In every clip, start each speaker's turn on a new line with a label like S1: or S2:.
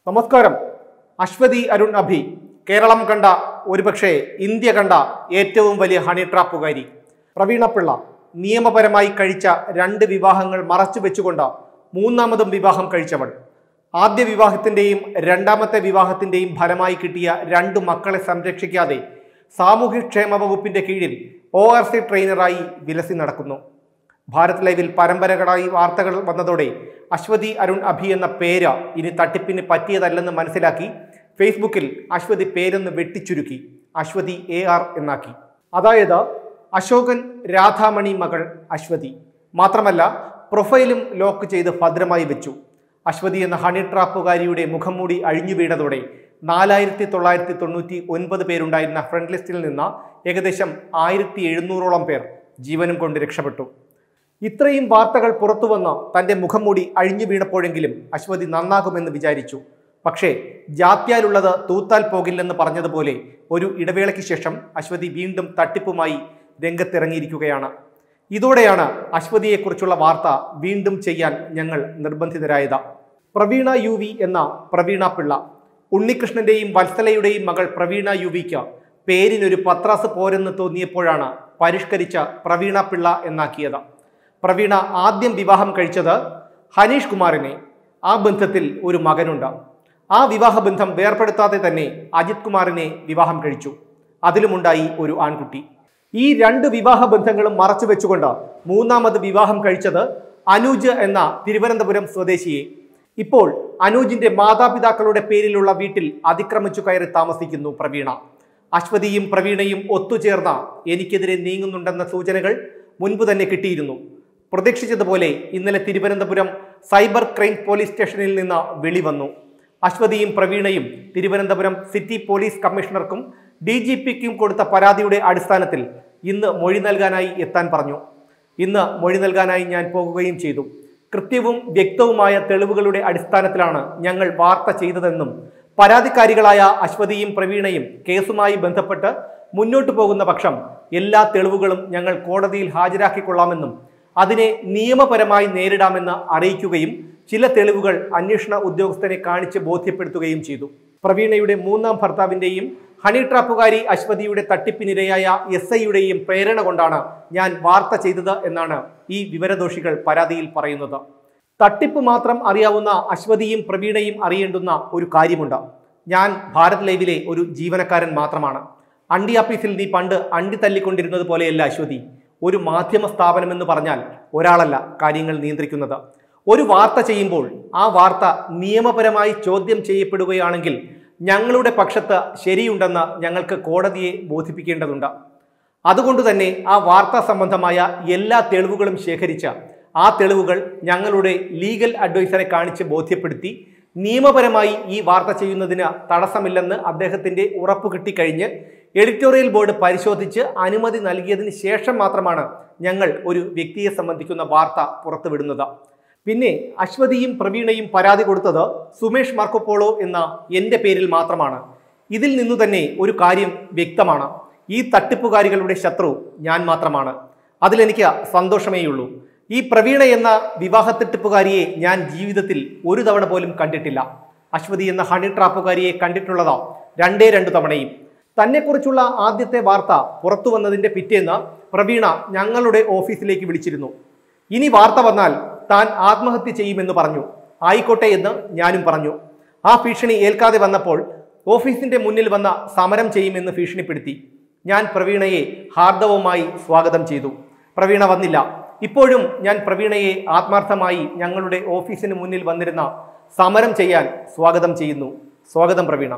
S1: നമസ്കാരം അശ്വതി അരുൺ അഭി കേരളം കണ്ട ഒരുപക്ഷെ ഇന്ത്യ കണ്ട ഏറ്റവും വലിയ ഹണി ട്രാപ്പുകാരി പ്രവീണ പിള്ള നിയമപരമായി കഴിച്ച രണ്ട് വിവാഹങ്ങൾ മറച്ചു വെച്ചുകൊണ്ട് മൂന്നാമതും വിവാഹം കഴിച്ചവൾ ആദ്യ വിവാഹത്തിന്റെയും രണ്ടാമത്തെ വിവാഹത്തിന്റെയും ഫലമായി കിട്ടിയ രണ്ട് മക്കളെ സംരക്ഷിക്കാതെ സാമൂഹ്യക്ഷേമ വകുപ്പിന്റെ കീഴിൽ ഒ ആർ സി ട്രെയിനറായി വിലസി നടക്കുന്നു ഭാരത് ലൈവിൽ പരമ്പരകളായി വാർത്തകൾ വന്നതോടെ അശ്വതി അരുൺ അഭി എന്ന പേര് ഇനി തട്ടിപ്പിന് പറ്റിയതല്ലെന്ന് മനസ്സിലാക്കി ഫേസ്ബുക്കിൽ അശ്വതി പേരൊന്ന് വെട്ടിച്ചുരുക്കി അശ്വതി എ ആർ എന്നാക്കി അതായത് അശോകൻ രാധാമണി മകൾ അശ്വതി മാത്രമല്ല പ്രൊഫൈലും ലോക്ക് ചെയ്ത് ഭദ്രമായി വെച്ചു അശ്വതി എന്ന ഹണി ട്രാപ്പുകാരിയുടെ മുഖംമൂടി അഴിഞ്ഞു വീണതോടെ നാലായിരത്തി തൊള്ളായിരത്തി തൊണ്ണൂറ്റി ഒൻപത് പേരുണ്ടായിരുന്ന ഫ്രണ്ട് ലിസ്റ്റിൽ നിന്ന് ഏകദേശം ആയിരത്തി എഴുന്നൂറോളം പേർ ജീവനും കൊണ്ട് രക്ഷപ്പെട്ടു ഇത്രയും വാർത്തകൾ പുറത്തു വന്ന തന്റെ മുഖംമൂടി അഴിഞ്ഞു വീണപ്പോഴെങ്കിലും അശ്വതി നന്നാകുമെന്ന് വിചാരിച്ചു പക്ഷേ ജാത്യാലുള്ളത് തൂത്താൽ പോകില്ലെന്ന് പറഞ്ഞതുപോലെ ഒരു ഇടവേളയ്ക്ക് ശേഷം അശ്വതി വീണ്ടും തട്ടിപ്പുമായി രംഗത്തിറങ്ങിയിരിക്കുകയാണ് ഇതോടെയാണ് അശ്വതിയെക്കുറിച്ചുള്ള വാർത്ത വീണ്ടും ചെയ്യാൻ ഞങ്ങൾ നിർബന്ധിതരായത് പ്രവീണ യു വി എന്ന പ്രവീണ പിള്ള ഉണ്ണികൃഷ്ണന്റെയും വത്സലയുടെയും മകൾ പ്രവീണ യു വിക്ക് പേരിനൊരു പത്രാസ് പോരെന്ന് തോന്നിയപ്പോഴാണ് പരിഷ്കരിച്ച പ്രവീണ പിള്ള എന്നാക്കിയത് പ്രവീണ ആദ്യം വിവാഹം കഴിച്ചത് ഹനീഷ് കുമാറിനെ ആ ബന്ധത്തിൽ ഒരു മകനുണ്ട് ആ വിവാഹ ബന്ധം വേർപെടുത്താതെ തന്നെ അജിത് കുമാറിനെ വിവാഹം കഴിച്ചു അതിലുമുണ്ടായി ഒരു ആൺകുട്ടി ഈ രണ്ട് വിവാഹ ബന്ധങ്ങളും മറച്ചു വെച്ചുകൊണ്ട് മൂന്നാമത് വിവാഹം കഴിച്ചത് അനൂജ് എന്ന തിരുവനന്തപുരം സ്വദേശിയെ ഇപ്പോൾ അനൂജിന്റെ മാതാപിതാക്കളുടെ പേരിലുള്ള വീട്ടിൽ അതിക്രമിച്ചു കയറി താമസിക്കുന്നു പ്രവീണ അശ്വതിയും പ്രവീണയും ഒത്തുചേർന്ന എനിക്കെതിരെ നീങ്ങുന്നുണ്ടെന്ന സൂചനകൾ മുൻപ് തന്നെ കിട്ടിയിരുന്നു പ്രതീക്ഷിച്ചതുപോലെ ഇന്നലെ തിരുവനന്തപുരം സൈബർ ക്രൈം പോലീസ് സ്റ്റേഷനിൽ നിന്ന് വിളി വന്നു അശ്വതിയും പ്രവീണയും തിരുവനന്തപുരം സിറ്റി പോലീസ് കമ്മീഷണർക്കും ഡി ജി പിക്കും കൊടുത്ത പരാതിയുടെ അടിസ്ഥാനത്തിൽ ഇന്ന് മൊഴി നൽകാനായി എത്താൻ പറഞ്ഞു ഇന്ന് മൊഴി നൽകാനായി ഞാൻ പോകുകയും ചെയ്തു കൃത്യവും വ്യക്തവുമായ തെളിവുകളുടെ അടിസ്ഥാനത്തിലാണ് ഞങ്ങൾ വാർത്ത ചെയ്തതെന്നും പരാതിക്കാരികളായ അശ്വതിയും പ്രവീണയും കേസുമായി ബന്ധപ്പെട്ട് മുന്നോട്ടു പോകുന്ന പക്ഷം എല്ലാ തെളിവുകളും ഞങ്ങൾ കോടതിയിൽ ഹാജരാക്കിക്കൊള്ളാമെന്നും അതിനെ നിയമപരമായി നേരിടാമെന്ന് അറിയിക്കുകയും ചില തെളിവുകൾ അന്വേഷണ ഉദ്യോഗസ്ഥനെ കാണിച്ച് ബോധ്യപ്പെടുത്തുകയും ചെയ്തു പ്രവീണയുടെ മൂന്നാം ഭർത്താവിന്റെയും ഹണി ട്രാപ്പുകാരി അശ്വതിയുടെ തട്ടിപ്പിനിരയായ എസ് ഐയുടെയും പ്രേരണ കൊണ്ടാണ് ഞാൻ വാർത്ത ചെയ്തത് എന്നാണ് ഈ വിവരദോഷികൾ പരാതിയിൽ പറയുന്നത് തട്ടിപ്പ് മാത്രം അറിയാവുന്ന അശ്വതിയും പ്രവീണയും അറിയേണ്ടുന്ന ഒരു കാര്യമുണ്ട് ഞാൻ ഭാരത് ലൈവിലെ ഒരു ജീവനക്കാരൻ മാത്രമാണ് അണ്ടി ആഫീസിൽ നീ പണ്ട് അണ്ടി തല്ലിക്കൊണ്ടിരുന്നത് പോലെയല്ല അശ്വതി ഒരു മാധ്യമ സ്ഥാപനം എന്ന് പറഞ്ഞാൽ ഒരാളല്ല കാര്യങ്ങൾ നിയന്ത്രിക്കുന്നത് ഒരു വാർത്ത ചെയ്യുമ്പോൾ ആ വാർത്ത നിയമപരമായി ചോദ്യം ചെയ്യപ്പെടുകയാണെങ്കിൽ ഞങ്ങളുടെ പക്ഷത്ത് ശരിയുണ്ടെന്ന് ഞങ്ങൾക്ക് കോടതിയെ ബോധിപ്പിക്കേണ്ടതുണ്ട് അതുകൊണ്ട് തന്നെ ആ വാർത്താ സംബന്ധമായ എല്ലാ തെളിവുകളും ശേഖരിച്ച ആ തെളിവുകൾ ഞങ്ങളുടെ ലീഗൽ അഡ്വൈസറെ കാണിച്ച് ബോധ്യപ്പെടുത്തി നിയമപരമായി ഈ വാർത്ത ചെയ്യുന്നതിന് തടസ്സമില്ലെന്ന് അദ്ദേഹത്തിന്റെ ഉറപ്പ് കിട്ടിക്കഴിഞ്ഞ് എഡിറ്റോറിയൽ ബോർഡ് പരിശോധിച്ച് അനുമതി നൽകിയതിന് ശേഷം മാത്രമാണ് ഞങ്ങൾ ഒരു വ്യക്തിയെ സംബന്ധിക്കുന്ന വാർത്ത പുറത്തുവിടുന്നത് പിന്നെ അശ്വതിയും പ്രവീണയും പരാതി കൊടുത്തത് സുമേഷ് മാർക്കോപോളോ എന്ന എൻ്റെ പേരിൽ മാത്രമാണ് ഇതിൽ നിന്നു തന്നെ ഒരു കാര്യം വ്യക്തമാണ് ഈ തട്ടിപ്പുകാരികളുടെ ശത്രു ഞാൻ മാത്രമാണ് അതിലെനിക്ക് സന്തോഷമേയുള്ളൂ ഈ പ്രവീണ എന്ന വിവാഹ തട്ടിപ്പുകാരിയെ ഞാൻ ജീവിതത്തിൽ ഒരു തവണ പോലും കണ്ടിട്ടില്ല അശ്വതി എന്ന ഹണി ട്രാപ്പുകാരിയെ കണ്ടിട്ടുള്ളതാ രണ്ടേ രണ്ടു തവണയും തന്നെക്കുറിച്ചുള്ള ആദ്യത്തെ വാർത്ത പുറത്തു വന്നതിന്റെ പിറ്റേന്ന് പ്രവീണ ഞങ്ങളുടെ ഓഫീസിലേക്ക് വിളിച്ചിരുന്നു ഇനി വാർത്ത വന്നാൽ താൻ ആത്മഹത്യ ചെയ്യുമെന്ന് പറഞ്ഞു ആയിക്കോട്ടെ എന്ന് ഞാനും പറഞ്ഞു ആ ഭീഷണി ഏൽക്കാതെ വന്നപ്പോൾ ഓഫീസിന്റെ മുന്നിൽ വന്ന സമരം ചെയ്യുമെന്ന് ഭീഷണിപ്പെടുത്തി ഞാൻ പ്രവീണയെ ഹാർദവമായി സ്വാഗതം ചെയ്തു പ്രവീണ വന്നില്ല ഇപ്പോഴും ഞാൻ പ്രവീണയെ ആത്മാർത്ഥമായി ഞങ്ങളുടെ ഓഫീസിന് മുന്നിൽ വന്നിരുന്ന സമരം ചെയ്യാൻ സ്വാഗതം ചെയ്യുന്നു സ്വാഗതം പ്രവീണ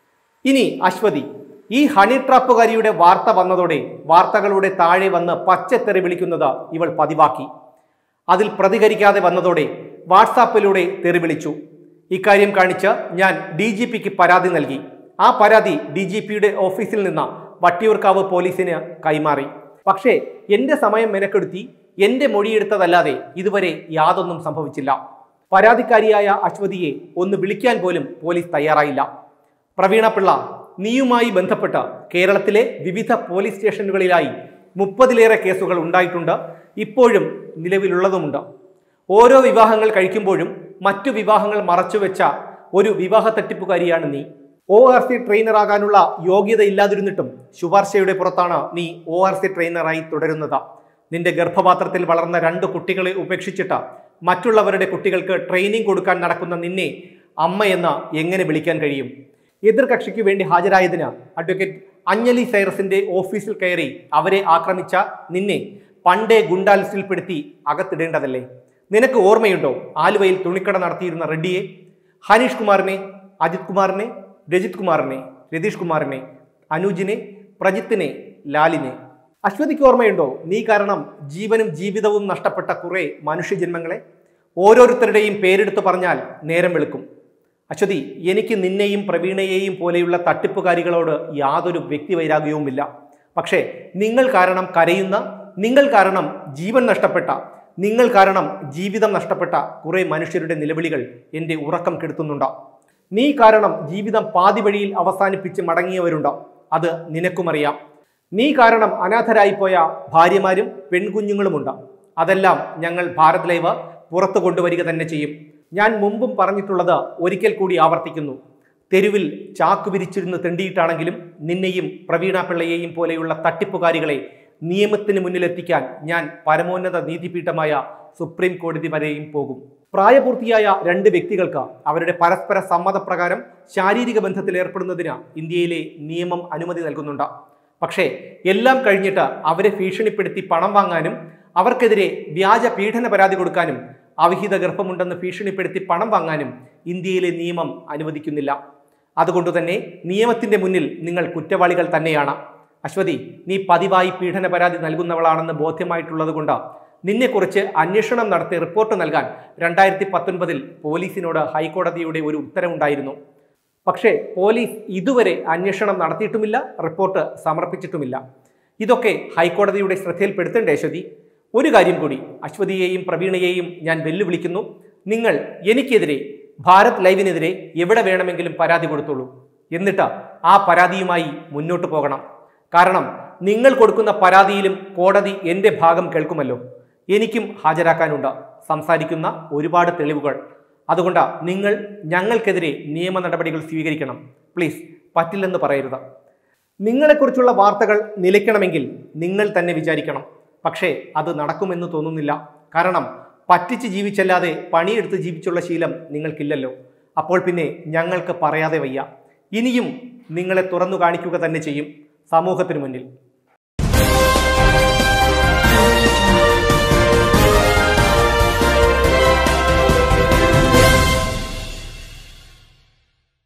S1: ഇനി അശ്വതി ഈ ഹണി ട്രാപ്പുകാരിയുടെ വാർത്ത വന്നതോടെ വാർത്തകളുടെ താഴെ വന്ന് പച്ചത്തെറി വിളിക്കുന്നത് ഇവൾ പതിവാക്കി അതിൽ പ്രതികരിക്കാതെ വന്നതോടെ വാട്സാപ്പിലൂടെ തെറി വിളിച്ചു ഇക്കാര്യം കാണിച്ച് ഞാൻ ഡി ജി പിക്ക് പരാതി നൽകി ആ പരാതി ഡി ജി പിയുടെ ഓഫീസിൽ നിന്ന് വട്ടിയൂർക്കാവ് പോലീസിന് കൈമാറി പക്ഷേ എന്റെ സമയം മെനക്കെടുത്തി എന്റെ മൊഴിയെടുത്തതല്ലാതെ ഇതുവരെ യാതൊന്നും സംഭവിച്ചില്ല പരാതിക്കാരിയായ അശ്വതിയെ ഒന്ന് വിളിക്കാൻ പോലും പോലീസ് തയ്യാറായില്ല പ്രവീണ പിള്ള നീയുമായി ബന്ധപ്പെട്ട് കേരളത്തിലെ വിവിധ പോലീസ് സ്റ്റേഷനുകളിലായി മുപ്പതിലേറെ കേസുകൾ ഉണ്ടായിട്ടുണ്ട് ഇപ്പോഴും നിലവിലുള്ളതുമുണ്ട് ഓരോ വിവാഹങ്ങൾ കഴിക്കുമ്പോഴും മറ്റു വിവാഹങ്ങൾ മറച്ചുവെച്ച ഒരു വിവാഹ തട്ടിപ്പുകാരിയാണ് നീ ഒ ആർ സി ട്രെയിനറാകാനുള്ള യോഗ്യത ഇല്ലാതിരുന്നിട്ടും ശുപാർശയുടെ പുറത്താണ് നീ ഒ ആർ സി ട്രെയിനറായി തുടരുന്നത് നിന്റെ ഗർഭപാത്രത്തിൽ വളർന്ന രണ്ട് കുട്ടികളെ ഉപേക്ഷിച്ചിട്ട് മറ്റുള്ളവരുടെ കുട്ടികൾക്ക് ട്രെയിനിങ് കൊടുക്കാൻ നടക്കുന്ന നിന്നെ അമ്മയെന്ന് എങ്ങനെ വിളിക്കാൻ കഴിയും എതിർകക്ഷിക്ക് വേണ്ടി ഹാജരായതിന് അഡ്വക്കേറ്റ് അഞ്ജലി സൈറസിന്റെ ഓഫീസിൽ കയറി അവരെ ആക്രമിച്ച നിന്നെ പണ്ടേ ഗുണ്ടാലിസിൽപ്പെടുത്തി അകത്തിടേണ്ടതല്ലേ നിനക്ക് ഓർമ്മയുണ്ടോ ആലുവയിൽ തുണിക്കട നടത്തിയിരുന്ന റെഡ്ഡിയെ ഹനീഷ് കുമാറിനെ അജിത് കുമാറിനെ രജിത് കുമാറിനെ രതീഷ് കുമാറിനെ അനുജിനെ പ്രജിത്തിനെ ലാലിനെ അശ്വതിക്ക് ഓർമ്മയുണ്ടോ നീ കാരണം ജീവനും ജീവിതവും നഷ്ടപ്പെട്ട കുറെ മനുഷ്യജന്മങ്ങളെ ഓരോരുത്തരുടെയും പേരെടുത്ത് പറഞ്ഞാൽ നേരം വെളുക്കും അശ്വതി എനിക്ക് നിന്നെയും പ്രവീണയെയും പോലെയുള്ള തട്ടിപ്പുകാരികളോട് യാതൊരു വ്യക്തിവൈരാഗ്യവുമില്ല പക്ഷേ നിങ്ങൾ കാരണം കരയുന്ന നിങ്ങൾ കാരണം ജീവൻ നഷ്ടപ്പെട്ട നിങ്ങൾ കാരണം ജീവിതം നഷ്ടപ്പെട്ട കുറെ മനുഷ്യരുടെ നിലവിളികൾ എൻ്റെ ഉറക്കം കെടുത്തുന്നുണ്ട് നീ കാരണം ജീവിതം പാതി വഴിയിൽ അവസാനിപ്പിച്ച് മടങ്ങിയവരുണ്ട് അത് നിനക്കുമറിയാം നീ കാരണം അനാഥരായിപ്പോയ ഭാര്യമാരും പെൺകുഞ്ഞുങ്ങളുമുണ്ട് അതെല്ലാം ഞങ്ങൾ ഭാരത് ലൈവ് പുറത്തു കൊണ്ടുവരിക തന്നെ ചെയ്യും ഞാൻ മുമ്പും പറഞ്ഞിട്ടുള്ളത് ഒരിക്കൽ കൂടി ആവർത്തിക്കുന്നു തെരുവിൽ ചാക്ക് വിരിച്ചിരുന്ന് തെണ്ടിയിട്ടാണെങ്കിലും നിന്നെയും പ്രവീണ പിള്ളയെയും പോലെയുള്ള തട്ടിപ്പുകാരികളെ നിയമത്തിന് മുന്നിലെത്തിക്കാൻ ഞാൻ പരമോന്നത നീതിപീഠമായ സുപ്രീം കോടതി വരെയും പോകും പ്രായപൂർത്തിയായ രണ്ട് വ്യക്തികൾക്ക് അവരുടെ പരസ്പര സമ്മതപ്രകാരം ശാരീരിക ബന്ധത്തിൽ ഏർപ്പെടുന്നതിന് ഇന്ത്യയിലെ നിയമം അനുമതി നൽകുന്നുണ്ട് പക്ഷേ എല്ലാം കഴിഞ്ഞിട്ട് അവരെ ഭീഷണിപ്പെടുത്തി പണം വാങ്ങാനും അവർക്കെതിരെ വ്യാജ പീഡന പരാതി കൊടുക്കാനും അവിഹിത ഗർഭമുണ്ടെന്ന് ഭീഷണിപ്പെടുത്തി പണം വാങ്ങാനും ഇന്ത്യയിലെ നിയമം അനുവദിക്കുന്നില്ല അതുകൊണ്ട് തന്നെ നിയമത്തിന്റെ മുന്നിൽ നിങ്ങൾ കുറ്റവാളികൾ തന്നെയാണ് അശ്വതി നീ പതിവായി പീഡന പരാതി നൽകുന്നവളാണെന്ന് ബോധ്യമായിട്ടുള്ളത് കൊണ്ട് നിന്നെക്കുറിച്ച് അന്വേഷണം നടത്തി റിപ്പോർട്ട് നൽകാൻ രണ്ടായിരത്തി പത്തൊൻപതിൽ പോലീസിനോട് ഹൈക്കോടതിയുടെ ഒരു ഉത്തരവുണ്ടായിരുന്നു പക്ഷേ പോലീസ് ഇതുവരെ അന്വേഷണം നടത്തിയിട്ടുമില്ല റിപ്പോർട്ട് സമർപ്പിച്ചിട്ടുമില്ല ഇതൊക്കെ ഹൈക്കോടതിയുടെ ശ്രദ്ധയിൽപ്പെടുത്തേണ്ട അശ്വതി ഒരു കാര്യം കൂടി അശ്വതിയെയും പ്രവീണയെയും ഞാൻ വെല്ലുവിളിക്കുന്നു നിങ്ങൾ എനിക്കെതിരെ ഭാരത് ലൈവിനെതിരെ എവിടെ വേണമെങ്കിലും പരാതി കൊടുത്തോളൂ എന്നിട്ട് ആ പരാതിയുമായി മുന്നോട്ട് പോകണം കാരണം നിങ്ങൾ കൊടുക്കുന്ന പരാതിയിലും കോടതി എൻ്റെ ഭാഗം കേൾക്കുമല്ലോ എനിക്കും ഹാജരാക്കാനുണ്ട് സംസാരിക്കുന്ന ഒരുപാട് തെളിവുകൾ അതുകൊണ്ട് നിങ്ങൾ ഞങ്ങൾക്കെതിരെ നിയമ നടപടികൾ സ്വീകരിക്കണം പ്ലീസ് പറ്റില്ലെന്ന് പറയരുത് നിങ്ങളെക്കുറിച്ചുള്ള വാർത്തകൾ നിലയ്ക്കണമെങ്കിൽ നിങ്ങൾ തന്നെ വിചാരിക്കണം പക്ഷേ അത് നടക്കുമെന്ന് തോന്നുന്നില്ല കാരണം പറ്റിച്ച് ജീവിച്ചല്ലാതെ പണിയെടുത്ത് ജീവിച്ചുള്ള ശീലം നിങ്ങൾക്കില്ലല്ലോ അപ്പോൾ പിന്നെ ഞങ്ങൾക്ക് പറയാതെ വയ്യ ഇനിയും നിങ്ങളെ തുറന്നു കാണിക്കുക തന്നെ ചെയ്യും സമൂഹത്തിന് മുന്നിൽ